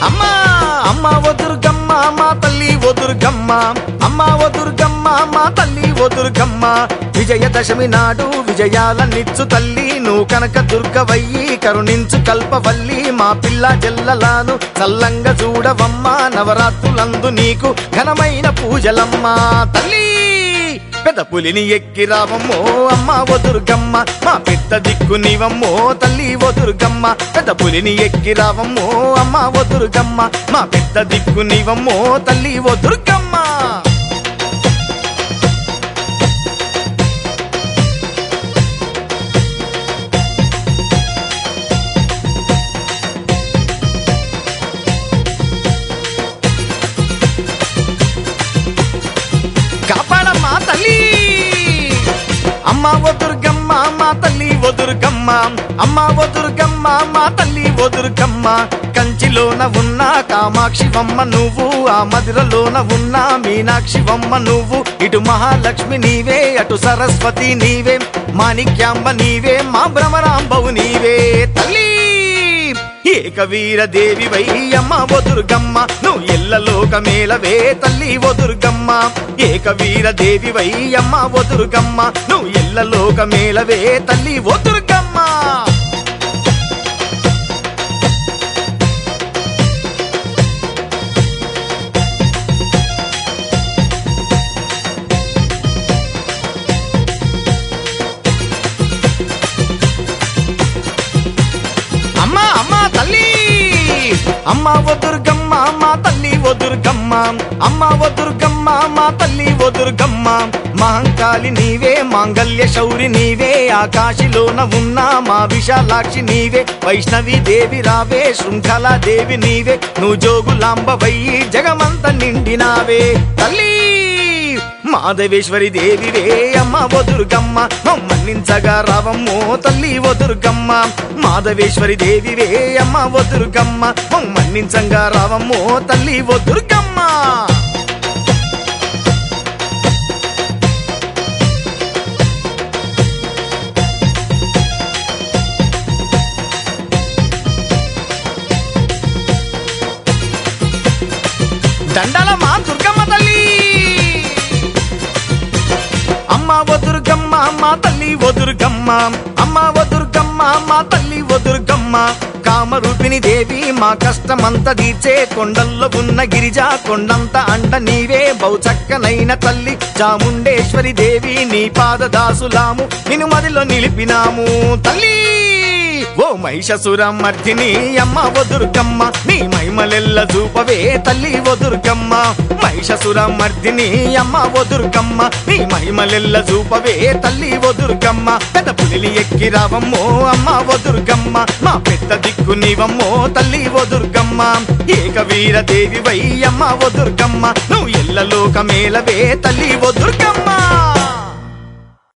అమ్మా అమ్మ ఓ దుర్గమ్మ మా తల్లి ఓ దుర్గమ్మ అమ్మ ఓ దుర్గమ్మ మా తల్లి ఓ దుర్గమ్మ విజయదశమి నాడు విజయాలనిచ్చు తల్లి నువ్వు కనక దుర్గవయ్యి కరుణించు కల్పవల్లి మా పిల్ల జల్లలాను చల్లంగా చూడవమ్మ నవరాత్రులందు నీకు ఘనమైన పూజలమ్మా తల్లి పెద్ద పులిని ఎక్కి రావమ్మో అమ్మ ఓ దుర్గమ్మ మా పెద్ద దిక్కు నీవమ్మో తల్లి ఓ దుర్గమ్మ పెద్ద పులిని ఎక్కి రావమ్మో అమ్మ ఓ దుర్గమ్మ మా పెద్ద దిక్కు నీవమ్మో తల్లి ఓ దుర్గమ్మ కాపాడమ్మా తల్లి అమ్మ ఓ దుర్గమ్మ మా తల్లి ఓ దుర్గమ్మ అమ్మ ఓ దుర్గమ్మ మా తల్లి ఓ దుర్గమ్మ కంచిలోన ఉన్న కామాక్షివమ్మ నువ్వు ఆ మధురలోన ఉన్న మీనాక్షివమ్మ నువ్వు ఇటు మహాలక్ష్మి నీవే అటు సరస్వతి నీవే మాణిక్యాంబ నీవే మా భ్రమరాంబవు నీవే తల్లి ఏకవీర దేవి అమ్మ ఓ దుర్గమ్మ నువ్వు ఎల్లలోక మేలవే తల్లి ఓ దుర్గమ్మ ఏకవీర దేవి అమ్మ ఓ దుర్గమ్మ నువ్వు ఎల్లలోక మేలవే తల్లి ఓ దుర్గమ్మ అమ్మ అమ్మ తల్లి అమ్మ ఓ దుర్గమ్మ మా తల్లి ఓ దుర్గమ్మ అమ్మ ఓ దుర్గమ్మ మా తల్లి ఓ దుర్గమ్మ మహంకాళి నీవే మాంగల్య శౌరి నీవే ఆకాశిలోన ఉన్న మా విశాలాక్షి నీవే వైష్ణవి దేవి రావే శృంఖల దేవి నీవే నువ్వు జోగులాంబ వయ్యి జగమంత నిండినావే తల్లి మాధవేశ్వరి దేవివే అమ్మ ఓ దుర్గమ్మ మన్నించగా రావమ్మో తల్లి ఓ దుర్గమ్మ మాధవేశ్వరి దేవివే అమ్మ ఓ దుర్గమ్మ మన్నించగా రావమ్మో తల్లి ఓ దుర్గమ్మ దండాల మా దుర్గమ్మ తల్లి అమ్మ ఓ దుర్గమ్మ మా తల్లి ఓ దుర్గమ్మ అమ్మ ఓ దుర్గమ్మ మా తల్లి ఓ దుర్గమ్మ కామరూపిణి దేవి మా కష్టమంత తీర్చే కొండల్లో ఉన్న గిరిజా కొండంత అండ నీవే బహుచక్కనైన తల్లి చాముండేశ్వరి దేవి నీ పాదదాసులాము నిన్ను మదిలో నిలిపినాము తల్లి ఓ మహిషసుర మర్దిని అమ్మ ఓ దుర్గమ్మ నీ మహిమలెల్ల చూపవే తల్లి ఓ దుర్గమ్మ మహిషసుర మర్దిని అమ్మ ఓ దుర్గమ్మ నీ మహిమలెల్ల చూపవే తల్లి ఓ దుర్గమ్మ పెద్ద పులిని ఎక్కి రావమ్మో అమ్మ ఓ దుర్గమ్మ మా పెద్ద దిక్కు నీవమ్మో తల్లి ఓ దుర్గమ్మ ఏకవీర దేవి వై అమ్మ ఓ దుర్గమ్మ నువ్వు ఎల్లలోక మేలవే తల్లి ఓ దుర్గమ్మ